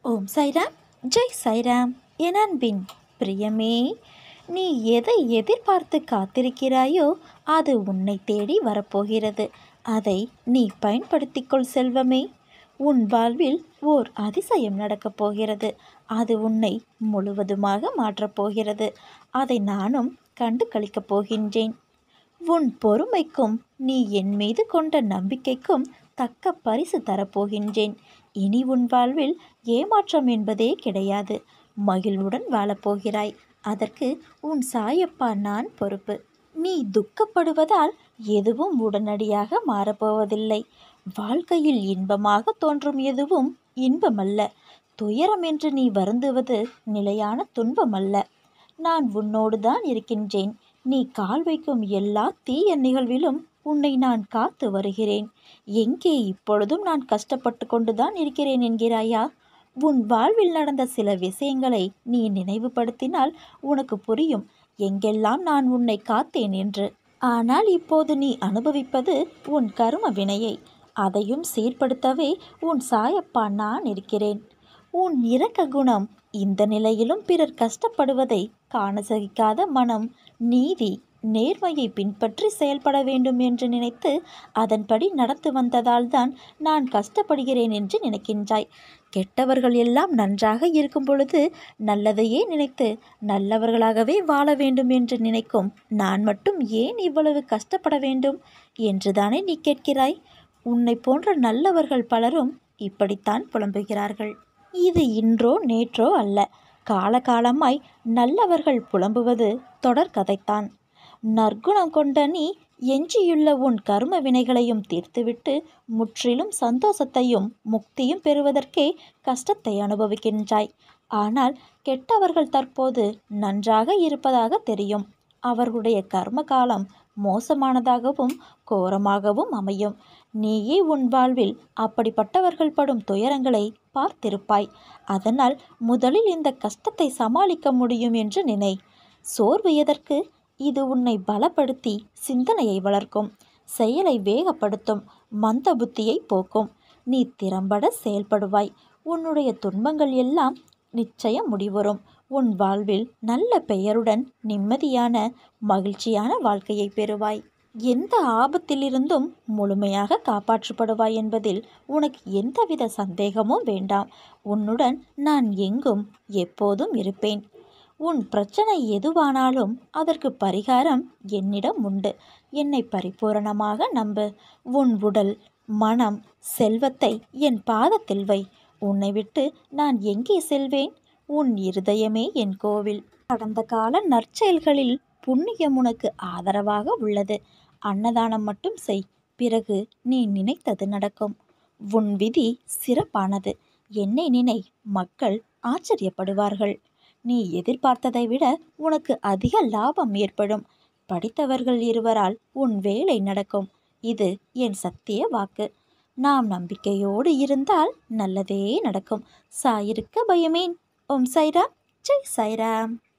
ஓம் சைராம் ஜெய் சைராம் என் அன்பின் பிரியமே நீ எதை எதிர்பார்த்து காத்திருக்கிறாயோ அது உன்னை தேடி வரப்போகிறது அதை நீ பயன்படுத்திக்கொள் செல்வமே உன் வாழ்வில் ஓர் அதிசயம் நடக்கப் போகிறது அது உன்னை முழுவதுமாக மாற்றப் போகிறது அதை நானும் கண்டு கழிக்கப் போகின்றேன் உன் பொறுமைக்கும் நீ என் மீது கொண்ட நம்பிக்கைக்கும் தக்க பரிசு தரப்போகின்றேன் இனி உன் வாழ்வில் ஏமாற்றம் என்பதே கிடையாது மகிழ்வுடன் வாழப்போகிறாய் அதற்கு உன் சாயப்பா நான் பொறுப்பு நீ துக்கப்படுவதால் எதுவும் உடனடியாக மாறப்போவதில்லை வாழ்க்கையில் இன்பமாக தோன்றும் எதுவும் இன்பமல்ல துயரம் என்று நீ வருந்துவது நிலையான துன்பமல்ல நான் உன்னோடு தான் இருக்கின்றேன் நீ கால் வைக்கும் எல்லா தீய நிகழ்விலும் உன்னை நான் காத்து வருகிறேன் எங்கே இப்பொழுதும் நான் கஷ்டப்பட்டு கொண்டுதான் இருக்கிறேன் என்கிறாயா உன் வாழ்வில் நடந்த சில விஷயங்களை நீ நினைவுபடுத்தினால் உனக்கு புரியும் எங்கெல்லாம் நான் உன்னை காத்தேன் என்று ஆனால் இப்போது நீ அனுபவிப்பது உன் கரும வினையை அதையும் சீர்படுத்தவே உன் சாயப்பா நான் இருக்கிறேன் உன் இரக்க குணம் இந்த நிலையிலும் பிறர் கஷ்டப்படுவதை காண சகிக்காத மனம் நீதி நேர்மையை பின்பற்றி செயல்பட வேண்டும் என்று நினைத்து அதன்படி நடந்து வந்ததால் தான் நான் கஷ்டப்படுகிறேன் என்று நினைக்கின்றாய் கெட்டவர்கள் எல்லாம் நன்றாக இருக்கும் பொழுது நல்லதையே நினைத்து நல்லவர்களாகவே வாழ வேண்டும் என்று நினைக்கும் நான் மட்டும் ஏன் இவ்வளவு கஷ்டப்பட வேண்டும் என்றுதானே நீ கேட்கிறாய் உன்னை போன்ற நல்லவர்கள் பலரும் இப்படித்தான் புலம்புகிறார்கள் இது இன்றோ நேற்றோ அல்ல காலகாலமாய் நல்லவர்கள் புலம்புவது தொடர்கதைத்தான் நற்குணம் கொண்ட நீ எஞ்சியுள்ள உன் கர்ம வினைகளையும் தீர்த்துவிட்டு முற்றிலும் சந்தோஷத்தையும் முக்தியும் பெறுவதற்கே கஷ்டத்தை அனுபவிக்கின்றாய் ஆனால் கெட்டவர்கள் தற்போது நன்றாக இருப்பதாக தெரியும் அவர்களுடைய கர்ம காலம் மோசமானதாகவும் கோரமாகவும் அமையும் நீயே உன் வாழ்வில் அப்படிப்பட்டவர்கள் படும் துயரங்களை பார்த்திருப்பாய் அதனால் முதலில் இந்த கஷ்டத்தை சமாளிக்க முடியும் என்று நினை சோர்வு எதற்கு இது உன்னை பலப்படுத்தி சிந்தனையை வளர்க்கும் செயலை வேகப்படுத்தும் மந்த புத்தியை போக்கும் நீ திறம்பட செயல்படுவாய் உன்னுடைய துன்பங்கள் எல்லாம் நிச்சயம் முடிவரும் உன் வாழ்வில் நல்ல பெயருடன் நிம்மதியான மகிழ்ச்சியான வாழ்க்கையை பெறுவாய் எந்த ஆபத்திலிருந்தும் முழுமையாக காப்பாற்றப்படுவாய் என்பதில் உனக்கு எந்தவித சந்தேகமும் வேண்டாம் உன்னுடன் நான் எங்கும் எப்போதும் இருப்பேன் உன் பிரச்சனை எதுவானாலும் அதற்கு பரிகாரம் என்னிடம் உண்டு என்னை பரிபூரணமாக நம்பு உன் உடல் மனம் செல்வத்தை என் பாதத்தில் வை உன்னை விட்டு நான் எங்கே செல்வேன் உன் இருதயமே என் கோவில் கடந்த கால நற்செயல்களில் புண்ணியம் உனக்கு ஆதரவாக உள்ளது அன்னதானம் மட்டும் செய் பிறகு நீ நினைத்தது நடக்கும் உன் விதி சிறப்பானது என்னை நினை மக்கள் ஆச்சரியப்படுவார்கள் நீ எதிர்பார்த்ததை விட உனக்கு அதிக லாபம் ஏற்படும் படித்தவர்கள் இருவரால் உன் வேலை நடக்கும் இது என் சத்திய வாக்கு நாம் நம்பிக்கையோடு இருந்தால் நல்லதே நடக்கும் சாயிருக்க பயமேன் ஓம் சைராம் ஜெய் சைராம்